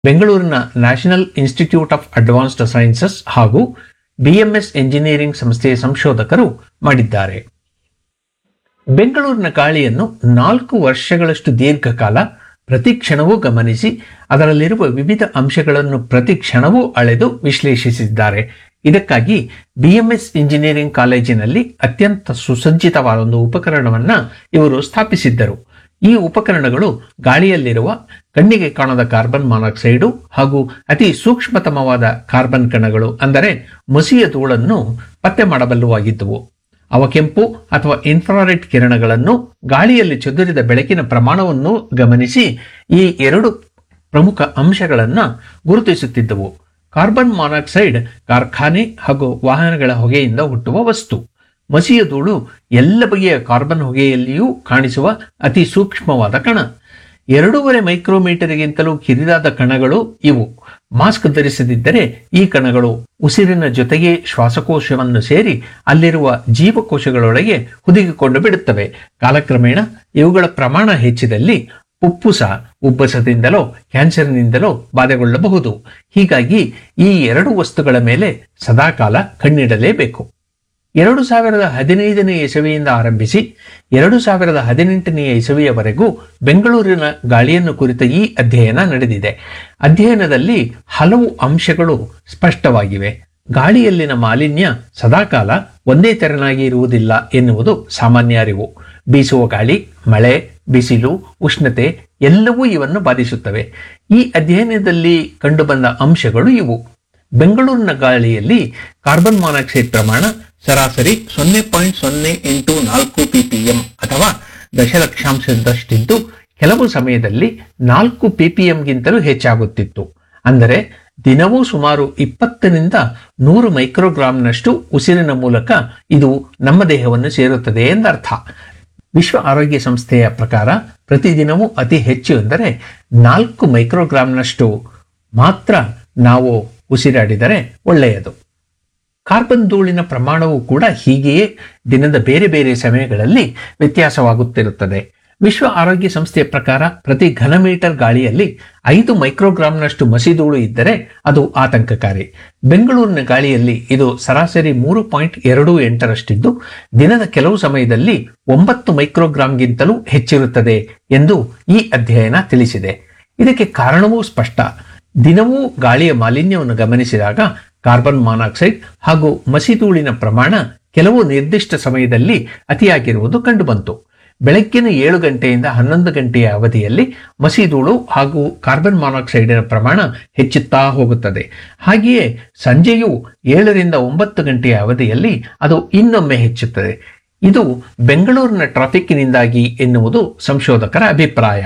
ಬೆಂಗಳೂರಿನ national institute of advanced sciences ಹಾಗೂ BMS engineering ಸಂಸ್ಥೆಯ ಸಂಶೋಧಕರು ಮಾಡಿದ್ದಾರೆ ಬೆಂಗಳೂರಿನ ಗಾಳಿಯನ್ನು ನಾಲ್ಕು ವರ್ಷಗಳಷ್ಟು ದೀರ್ಘಕಾಲ ಪ್ರತಿ ಕ್ಷಣವೂ ಗಮನಿಸಿ ಅದರಲ್ಲಿರುವ ವಿವಿಧ ಅಂಶಗಳನ್ನು ಪ್ರತಿ ಕ್ಷಣವೂ ಅಳೆದು ವಿಶ್ಲೇಷಿಸಿದ್ದಾರೆ ಇದಕ್ಕಾಗಿ ಬಿಎಂಎಸ್ ಇಂಜಿನಿಯರಿಂಗ್ ಕಾಲೇಜಿನಲ್ಲಿ ಅತ್ಯಂತ ಸುಸಜ್ಜಿತವಾದ ಒಂದು ಉಪಕರಣವನ್ನ ಇವರು ಸ್ಥಾಪಿಸಿದ್ದರು ಈ ಉಪಕರಣಗಳು ಗಾಳಿಯಲ್ಲಿರುವ ಕಣ್ಣಿಗೆ ಕಾಣದ ಕಾರ್ಬನ್ ಮಾನಾಕ್ಸೈಡು ಹಾಗೂ ಅತಿ ಸೂಕ್ಷ್ಮತಮವಾದ ಕಾರ್ಬನ್ ಕಣಗಳು ಅಂದರೆ ಮಸಿಯ ಧೂಳನ್ನು ಪತ್ತೆ ಮಾಡಬಲ್ಲವಾಗಿದ್ದವು ಅವ ಕೆಂಪು ಅಥವಾ ಇನ್ಫ್ರಾರೆಡ್ ಕಿರಣಗಳನ್ನು ಗಾಳಿಯಲ್ಲಿ ಚದುರಿದ ಬೆಳಕಿನ ಪ್ರಮಾಣವನ್ನು ಗಮನಿಸಿ ಈ ಎರಡು ಪ್ರಮುಖ ಅಂಶಗಳನ್ನು ಗುರುತಿಸುತ್ತಿದ್ದವು ಕಾರ್ಬನ್ ಮಾನಾಕ್ಸೈಡ್ ಕಾರ್ಖಾನೆ ಹಾಗೂ ವಾಹನಗಳ ಹೊಗೆಯಿಂದ ಹುಟ್ಟುವ ವಸ್ತು ಮಸಿಯ ಧೂಳು ಎಲ್ಲ ಬಗೆಯ ಕಾರ್ಬನ್ ಹೊಗೆಯಲ್ಲಿಯೂ ಕಾಣಿಸುವ ಅತಿ ಸೂಕ್ಷ್ಮವಾದ ಕಣ ಎರಡೂವರೆ ಮೈಕ್ರೋಮೀಟರ್ಗಿಂತಲೂ ಕಿರಿದಾದ ಕಣಗಳು ಇವು ಮಾಸ್ಕ್ ಧರಿಸದಿದ್ದರೆ ಈ ಕಣಗಳು ಉಸಿರಿನ ಜೊತೆಗೆ ಶ್ವಾಸಕೋಶವನ್ನು ಸೇರಿ ಅಲ್ಲಿರುವ ಜೀವಕೋಶಗಳೊಳಗೆ ಹುದುಗಿಕೊಂಡು ಬಿಡುತ್ತವೆ ಕಾಲಕ್ರಮೇಣ ಇವುಗಳ ಪ್ರಮಾಣ ಹೆಚ್ಚಿದಲ್ಲಿ ಉಪ್ಪುಸ ಉಬ್ಬಸದಿಂದಲೋ ಕ್ಯಾನ್ಸರ್ನಿಂದಲೋ ಬಾಧೆಗೊಳ್ಳಬಹುದು ಹೀಗಾಗಿ ಈ ಎರಡು ವಸ್ತುಗಳ ಮೇಲೆ ಸದಾಕಾಲ ಕಣ್ಣಿಡಲೇಬೇಕು ಎರಡು ಸಾವಿರದ ಹದಿನೈದನೇ ಇಸವಿಯಿಂದ ಆರಂಭಿಸಿ ಎರಡು ಸಾವಿರದ ಹದಿನೆಂಟನೆಯ ಇಸವಿಯವರೆಗೂ ಬೆಂಗಳೂರಿನ ಗಾಳಿಯನ್ನು ಕುರಿತ ಈ ಅಧ್ಯಯನ ನಡೆದಿದೆ ಅಧ್ಯಯನದಲ್ಲಿ ಹಲವು ಅಂಶಗಳು ಸ್ಪಷ್ಟವಾಗಿವೆ ಗಾಳಿಯಲ್ಲಿನ ಮಾಲಿನ್ಯ ಸದಾಕಾಲ ಒಂದೇ ತೆರನಾಗಿ ಇರುವುದಿಲ್ಲ ಎನ್ನುವುದು ಸಾಮಾನ್ಯ ಅರಿವು ಬೀಸುವ ಗಾಳಿ ಮಳೆ ಬಿಸಿಲು ಉಷ್ಣತೆ ಎಲ್ಲವೂ ಇವನ್ನು ಬಾಧಿಸುತ್ತವೆ ಈ ಅಧ್ಯಯನದಲ್ಲಿ ಕಂಡುಬಂದ ಅಂಶಗಳು ಇವು ಬೆಂಗಳೂರಿನ ಗಾಳಿಯಲ್ಲಿ ಕಾರ್ಬನ್ ಮಾನಾಕ್ಸೈಡ್ ಪ್ರಮಾಣ ಸರಾಸರಿ ಸೊನ್ನೆ ಪಾಯಿಂಟ್ ಸೊನ್ನೆ ಎಂಟು ನಾಲ್ಕು ಪಿಪಿಎಂ ಅಥವಾ ದಶಲಕ್ಷಾಂಶದಷ್ಟಿದ್ದು ಕೆಲವು ಸಮಯದಲ್ಲಿ ನಾಲ್ಕು ಪಿಪಿಎಂಗಿಂತಲೂ ಹೆಚ್ಚಾಗುತ್ತಿತ್ತು ಅಂದರೆ ದಿನವೂ ಸುಮಾರು ಇಪ್ಪತ್ತರಿಂದ ನೂರು ಮೈಕ್ರೋಗ್ರಾಂನಷ್ಟು ಉಸಿರಿನ ಮೂಲಕ ಇದು ನಮ್ಮ ದೇಹವನ್ನು ಸೇರುತ್ತದೆ ಎಂದರ್ಥ ವಿಶ್ವ ಆರೋಗ್ಯ ಸಂಸ್ಥೆಯ ಪ್ರಕಾರ ಪ್ರತಿದಿನವೂ ಅತಿ ಹೆಚ್ಚು ಎಂದರೆ ನಾಲ್ಕು ಮೈಕ್ರೋಗ್ರಾಂನಷ್ಟು ಮಾತ್ರ ನಾವು ಉಸಿರಾಡಿದರೆ ಒಳ್ಳೆಯದು ಕಾರ್ಬನ್ ಧೂಳಿನ ಪ್ರಮಾಣವು ಕೂಡ ಹೀಗೆಯೇ ದಿನದ ಬೇರೆ ಬೇರೆ ಸಮಯಗಳಲ್ಲಿ ವ್ಯತ್ಯಾಸವಾಗುತ್ತಿರುತ್ತದೆ ವಿಶ್ವ ಆರೋಗ್ಯ ಸಂಸ್ಥೆಯ ಪ್ರಕಾರ ಪ್ರತಿ ಘನಮೀಟರ್ ಗಾಳಿಯಲ್ಲಿ ಐದು ಮೈಕ್ರೋಗ್ರಾಂನಷ್ಟು ಮಸಿಧೂಳು ಇದ್ದರೆ ಅದು ಆತಂಕಕಾರಿ ಬೆಂಗಳೂರಿನ ಗಾಳಿಯಲ್ಲಿ ಇದು ಸರಾಸರಿ ಮೂರು ಪಾಯಿಂಟ್ ಎರಡು ಎಂಟರಷ್ಟಿದ್ದು ದಿನದ ಕೆಲವು ಸಮಯದಲ್ಲಿ ಒಂಬತ್ತು ಮೈಕ್ರೋಗ್ರಾಂಗಿಂತಲೂ ಹೆಚ್ಚಿರುತ್ತದೆ ಎಂದು ಈ ಅಧ್ಯಯನ ತಿಳಿಸಿದೆ ಇದಕ್ಕೆ ಕಾರಣವೂ ಸ್ಪಷ್ಟ ದಿನವೂ ಗಾಳಿಯ ಮಾಲಿನ್ಯವನ್ನು ಗಮನಿಸಿದಾಗ ಕಾರ್ಬನ್ ಮಾನಾಕ್ಸೈಡ್ ಹಾಗೂ ಮಸಿಧೂಳಿನ ಪ್ರಮಾಣ ಕೆಲವು ನಿರ್ದಿಷ್ಟ ಸಮಯದಲ್ಲಿ ಅತಿಯಾಗಿರುವುದು ಕಂಡುಬಂತು ಬೆಳಗ್ಗಿನ ಏಳು ಗಂಟೆಯಿಂದ ಹನ್ನೊಂದು ಗಂಟೆಯ ಅವಧಿಯಲ್ಲಿ ಮಸಿಧೂಳು ಹಾಗೂ ಕಾರ್ಬನ್ ಮಾನಾಕ್ಸೈಡಿನ ಪ್ರಮಾಣ ಹೆಚ್ಚುತ್ತಾ ಹೋಗುತ್ತದೆ ಹಾಗೆಯೇ ಸಂಜೆಯು ಏಳರಿಂದ ಒಂಬತ್ತು ಗಂಟೆಯ ಅವಧಿಯಲ್ಲಿ ಅದು ಇನ್ನೊಮ್ಮೆ ಹೆಚ್ಚುತ್ತದೆ ಇದು ಬೆಂಗಳೂರಿನ ಟ್ರಾಫಿಕ್ನಿಂದಾಗಿ ಎನ್ನುವುದು ಸಂಶೋಧಕರ ಅಭಿಪ್ರಾಯ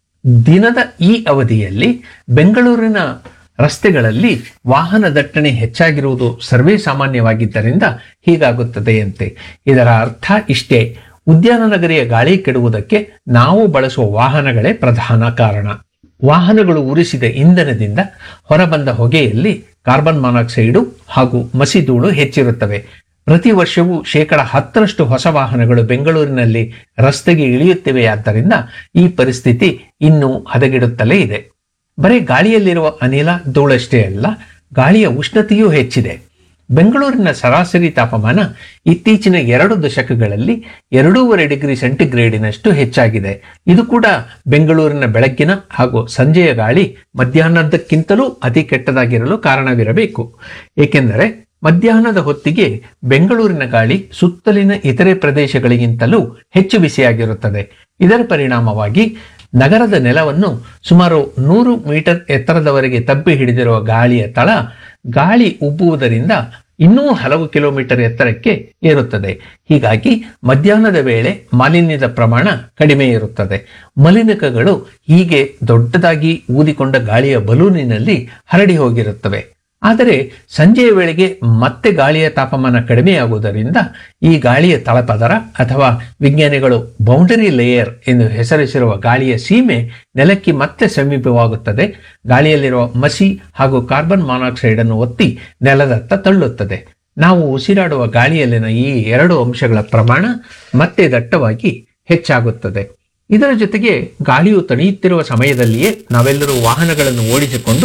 ದಿನದ ಈ ಅವಧಿಯಲ್ಲಿ ಬೆಂಗಳೂರಿನ ರಸ್ತೆಗಳಲ್ಲಿ ವಾಹನ ದಟ್ಟಣೆ ಹೆಚ್ಚಾಗಿರುವುದು ಸರ್ವೇ ಸಾಮಾನ್ಯವಾಗಿದ್ದರಿಂದ ಹೀಗಾಗುತ್ತದೆಯಂತೆ ಇದರ ಅರ್ಥ ಇಷ್ಟೇ ಉದ್ಯಾನ ನಗರಿಯ ಗಾಳಿ ಕೆಡುವುದಕ್ಕೆ ನಾವು ಬಳಸುವ ವಾಹನಗಳೇ ಪ್ರಧಾನ ಕಾರಣ ವಾಹನಗಳು ಉರಿಸಿದ ಇಂಧನದಿಂದ ಹೊರಬಂದ ಹೊಗೆಯಲ್ಲಿ ಕಾರ್ಬನ್ ಮಾನಾಕ್ಸೈಡು ಹಾಗೂ ಮಸಿಧೂಳು ಹೆಚ್ಚಿರುತ್ತವೆ ಪ್ರತಿ ವರ್ಷವೂ ಶೇಕಡ ಹತ್ತರಷ್ಟು ಹೊಸ ವಾಹನಗಳು ಬೆಂಗಳೂರಿನಲ್ಲಿ ರಸ್ತೆಗೆ ಇಳಿಯುತ್ತಿವೆಯಾದ್ದರಿಂದ ಈ ಪರಿಸ್ಥಿತಿ ಇನ್ನೂ ಹದಗೆಡುತ್ತಲೇ ಇದೆ ಬರೀ ಗಾಳಿಯಲ್ಲಿರುವ ಅನಿಲ ಧೂಳಷ್ಟೇ ಅಲ್ಲ ಗಾಳಿಯ ಉಷ್ಣತೆಯೂ ಹೆಚ್ಚಿದೆ ಬೆಂಗಳೂರಿನ ಸರಾಸರಿ ತಾಪಮಾನ ಇತ್ತೀಚಿನ ಎರಡು ದಶಕಗಳಲ್ಲಿ ಎರಡೂವರೆ ಡಿಗ್ರಿ ಸೆಂಟಿಗ್ರೇಡಿನಷ್ಟು ಹೆಚ್ಚಾಗಿದೆ ಇದು ಕೂಡ ಬೆಂಗಳೂರಿನ ಬೆಳಗ್ಗಿನ ಹಾಗೂ ಸಂಜೆಯ ಗಾಳಿ ಮಧ್ಯಾಹ್ನದಕ್ಕಿಂತಲೂ ಅತಿ ಕೆಟ್ಟದಾಗಿರಲು ಕಾರಣವಿರಬೇಕು ಏಕೆಂದರೆ ಮಧ್ಯಾಹ್ನದ ಹೊತ್ತಿಗೆ ಬೆಂಗಳೂರಿನ ಗಾಳಿ ಸುತ್ತಲಿನ ಇತರೆ ಪ್ರದೇಶಗಳಿಗಿಂತಲೂ ಹೆಚ್ಚು ಬಿಸಿಯಾಗಿರುತ್ತದೆ ಇದರ ಪರಿಣಾಮವಾಗಿ ನಗರದ ನೆಲವನ್ನು ಸುಮಾರು ನೂರು ಮೀಟರ್ ಎತ್ತರದವರೆಗೆ ತಬ್ಬಿ ಹಿಡಿದಿರುವ ಗಾಳಿಯ ತಳ ಗಾಳಿ ಉಬ್ಬುವುದರಿಂದ ಇನ್ನೂ ಹಲವು ಕಿಲೋಮೀಟರ್ ಎತ್ತರಕ್ಕೆ ಏರುತ್ತದೆ ಹೀಗಾಗಿ ಮಧ್ಯಾಹ್ನದ ವೇಳೆ ಮಾಲಿನ್ಯದ ಪ್ರಮಾಣ ಕಡಿಮೆ ಇರುತ್ತದೆ ಮಲಿನಕಗಳು ಹೀಗೆ ದೊಡ್ಡದಾಗಿ ಊದಿಕೊಂಡ ಗಾಳಿಯ ಬಲೂನಿನಲ್ಲಿ ಹರಡಿ ಹೋಗಿರುತ್ತವೆ ಆದರೆ ಸಂಜೆಯ ವೇಳೆಗೆ ಮತ್ತೆ ಗಾಳಿಯ ತಾಪಮಾನ ಕಡಿಮೆಯಾಗುವುದರಿಂದ ಈ ಗಾಳಿಯ ತಳಪದರ ಅಥವಾ ವಿಜ್ಞಾನಿಗಳು ಬೌಂಡರಿ ಲೇಯರ್ ಎಂದು ಹೆಸರಿಸಿರುವ ಗಾಳಿಯ ಸೀಮೆ ನೆಲಕ್ಕೆ ಮತ್ತೆ ಸಮೀಪವಾಗುತ್ತದೆ ಗಾಳಿಯಲ್ಲಿರುವ ಮಸಿ ಹಾಗೂ ಕಾರ್ಬನ್ ಮಾನಾಕ್ಸೈಡ್ ಅನ್ನು ಒತ್ತಿ ನೆಲದತ್ತ ತಳ್ಳುತ್ತದೆ ನಾವು ಉಸಿರಾಡುವ ಗಾಳಿಯಲ್ಲಿನ ಈ ಎರಡು ಅಂಶಗಳ ಪ್ರಮಾಣ ಮತ್ತೆ ದಟ್ಟವಾಗಿ ಹೆಚ್ಚಾಗುತ್ತದೆ ಇದರ ಜೊತೆಗೆ ಗಾಳಿಯು ತಣಿಯುತ್ತಿರುವ ಸಮಯದಲ್ಲಿಯೇ ನಾವೆಲ್ಲರೂ ವಾಹನಗಳನ್ನು ಓಡಿಸಿಕೊಂಡು